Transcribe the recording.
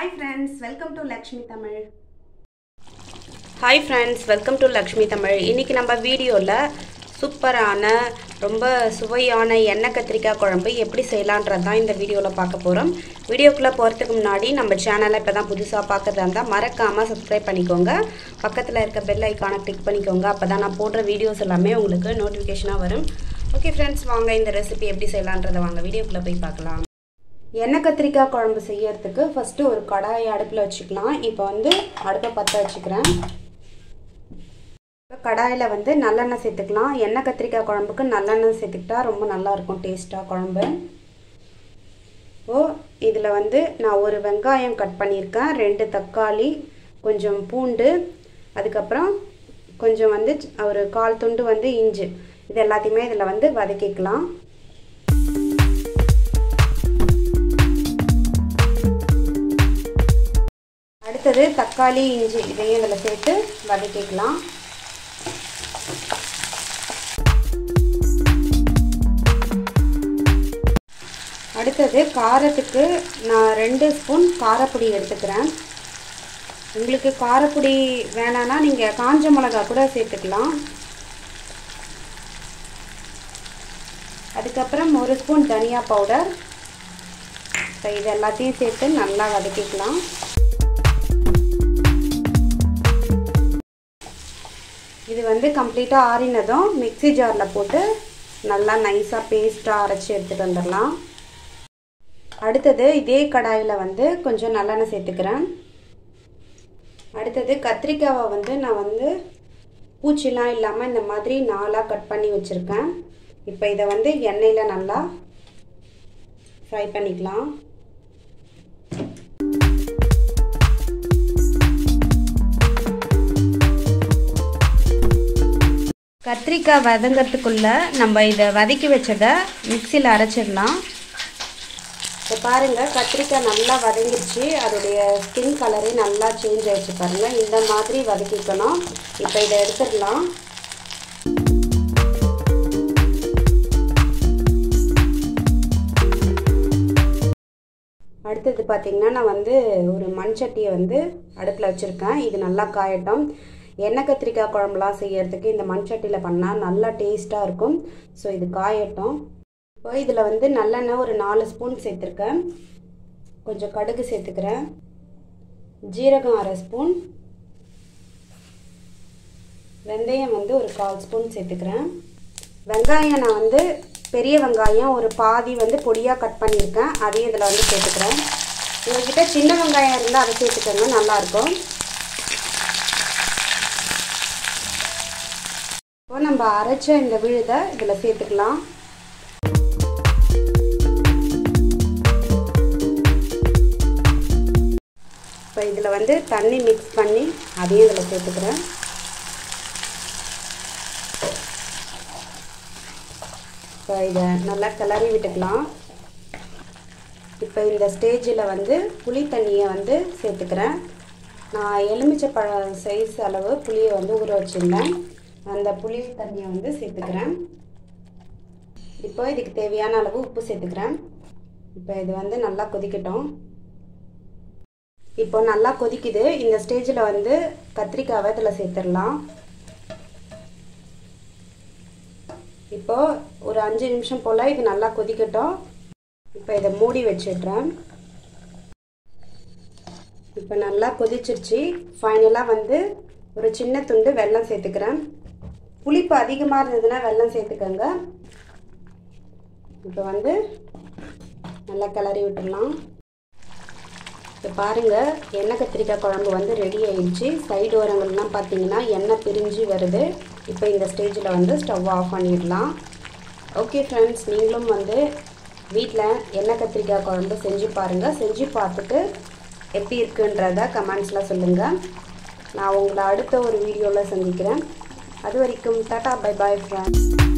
hi friends welcome to Lakshmi Tamil hi friends welcome to Lakshmi Tamil இன்றைக்கி நம்ம வீடியோவில் சூப்பரான ரொம்ப சுவையான எண்ணெய் கத்திரிக்காய் குழம்பு எப்படி செய்யலான்றது தான் இந்த வீடியோவில் பார்க்க போகிறோம் வீடியோக்குள்ளே போகிறதுக்கு முன்னாடி நம்ம சேனலை இப்போ தான் புதுசாக பார்க்குறதா இருந்தால் மறக்காமல் சப்ஸ்கிரைப் பண்ணிக்கோங்க பக்கத்தில் இருக்க பெல் ஐக்கானை கிளிக் பண்ணிக்கோங்க அப்போ தான் நான் போடுற வீடியோஸ் எல்லாமே உங்களுக்கு நோட்டிஃபிகேஷனாக வரும் ஓகே ஃப்ரெண்ட்ஸ் வாங்க இந்த ரெசிபி எப்படி செய்யலான்றதை வாங்க வீடியோக்குள்ளே போய் பார்க்கலாம் எண்ணெய் கத்திரிக்காய் குழம்பு செய்யறதுக்கு ஃபஸ்ட்டு ஒரு கடாயை அடுப்பில் வச்சுக்கலாம் இப்போ வந்து அடுப்பை பற்ற வச்சுக்கிறேன் இப்போ கடாயில் வந்து நல்லெண்ணெய் சேர்த்துக்கலாம் எண்ணெய் கத்திரிக்காய் குழம்புக்கு நல்லெண்ணெய் சேர்த்துக்கிட்டா ரொம்ப நல்லாயிருக்கும் டேஸ்ட்டாக குழம்பு இப்போது இதில் வந்து நான் ஒரு வெங்காயம் கட் பண்ணியிருக்கேன் ரெண்டு தக்காளி கொஞ்சம் பூண்டு அதுக்கப்புறம் கொஞ்சம் வந்து ஒரு கால் துண்டு வந்து இஞ்சி இது எல்லாத்தையுமே இதில் வந்து வதக்கிக்கலாம் அடுத்தது தக்காளி இஞ்சி இதையும் இதில் சேர்த்து வதக்கிக்கலாம் அடுத்தது காரத்துக்கு நான் ரெண்டு ஸ்பூன் காரப்பொடி எடுத்துக்கிறேன் உங்களுக்கு காரப்பொடி வேணான்னா நீங்கள் காஞ்ச மிளகா கூட சேர்த்துக்கலாம் அதுக்கப்புறம் ஒரு ஸ்பூன் தனியா பவுடர் இப்போ இது எல்லாத்தையும் சேர்த்து நல்லா வதக்கிக்கலாம் இது வந்து கம்ப்ளீட்டாக ஆறினதும் மிக்சி ஜாரில் போட்டு நல்லா நைஸாக பேஸ்ட்டாக அரைச்சி எடுத்துகிட்டு வந்துடலாம் அடுத்தது இதே கடாயில் வந்து கொஞ்சம் நல்லெண்ணெய் சேர்த்துக்கிறேன் அடுத்தது கத்திரிக்காவை வந்து நான் வந்து பூச்சிலாம் இல்லாமல் இந்த மாதிரி நாலாக கட் பண்ணி வச்சுருக்கேன் இப்போ இதை வந்து எண்ணெயில் நல்லா ஃப்ரை பண்ணிக்கலாம் கத்திரிக்காய் வதங்கிறதுக்குள்ளே நம்ம இதை வதக்கி வச்சதை மிக்சியில் அரைச்சிடலாம் இப்போ பாருங்கள் கத்திரிக்காய் நல்லா வதங்கிடுச்சு அதோடைய ஸ்கின் கலரே நல்லா சேஞ்ச் ஆகிடுச்சு பாருங்கள் இந்த மாதிரி வதக்கிக்கணும் இப்போ இதை எடுத்துடலாம் அடுத்தது பார்த்திங்கன்னா நான் வந்து ஒரு மண் சட்டியை வந்து அடுப்பில் வச்சுருக்கேன் இது நல்லா காயட்டும் எண்ணெய் கத்திரிக்காய் குழம்புலாம் செய்யறதுக்கு இந்த மண் சட்டியில் பண்ணால் நல்லா டேஸ்ட்டாக இருக்கும் ஸோ இது காயட்டும் இப்போ இதில் வந்து நல்லெண்ணெய் ஒரு நாலு ஸ்பூன் சேர்த்துருக்கேன் கொஞ்சம் கடுகு சேர்த்துக்கிறேன் ஜீரகம் அரை ஸ்பூன் வெந்தயம் வந்து ஒரு கால் ஸ்பூன் சேர்த்துக்கிறேன் வெங்காயம் நான் வந்து பெரிய வெங்காயம் ஒரு பாதி வந்து பொடியாக கட் பண்ணியிருக்கேன் அதையும் இதில் வந்து சேர்த்துக்கிறேன் உங்கள்கிட்ட சின்ன வெங்காயம் இருந்தால் அதை சேர்த்துக்கோங்க நல்லாயிருக்கும் இப்போ நம்ம அரைச்ச இந்த விழுதை இதில் சேர்த்துக்கலாம் இப்போ இதில் வந்து தண்ணி மிக்ஸ் பண்ணி அதையும் இதில் சேர்த்துக்கிறேன் இப்போ இதை நல்லா கிளறி விட்டுக்கலாம் இப்போ இந்த ஸ்டேஜில் வந்து புளி தண்ணியை வந்து சேர்த்துக்கிறேன் நான் எலுமிச்சை பழ சைஸ் அளவு புளியை வந்து ஊற வச்சுருந்தேன் அந்த புளி தண்ணியை வந்து சேர்த்துக்கிறேன் இப்போ இதுக்கு தேவையான அளவு உப்பு சேர்த்துக்கிறேன் இப்போ இது வந்து நல்லா கொதிக்கட்டும் இப்போ நல்லா கொதிக்குது இந்த ஸ்டேஜில் வந்து கத்திரிக்காவை இதில் சேர்த்துடலாம் இப்போ ஒரு அஞ்சு நிமிஷம் போல் இது நல்லா கொதிக்கட்டும் இப்போ இதை மூடி வச்சிடுறேன் இப்போ நல்லா கொதிச்சிருச்சு ஃபைனலாக வந்து ஒரு சின்ன துண்டு வெல்லம் சேர்த்துக்கிறேன் புளிப்பு அதிகமாக இருந்ததுன்னா வெல்லம் சேர்த்துக்கோங்க இப்போ வந்து நல்லா கிளறி விட்டுடலாம் இப்போ பாருங்கள் எண்ணெய் கத்திரிக்காய் குழம்பு வந்து ரெடி ஆயிடுச்சு சைடு ஓரங்கள்லாம் பார்த்தீங்கன்னா எண்ணெய் பிரிஞ்சு வருது இப்போ இந்த ஸ்டேஜில் வந்து ஸ்டவ் ஆஃப் பண்ணிடலாம் ஓகே ஃப்ரெண்ட்ஸ் நீங்களும் வந்து வீட்டில் எண்ணெய் கத்திரிக்காய் குழம்பு செஞ்சு பாருங்கள் செஞ்சு பார்த்துட்டு எப்படி இருக்குன்றத கமெண்ட்ஸில் சொல்லுங்கள் நான் உங்களை அடுத்த ஒரு வீடியோவில் சந்திக்கிறேன் அது வரைக்கும் டாட்டா பை பாய் ஃப்ரெண்ட்ஸ்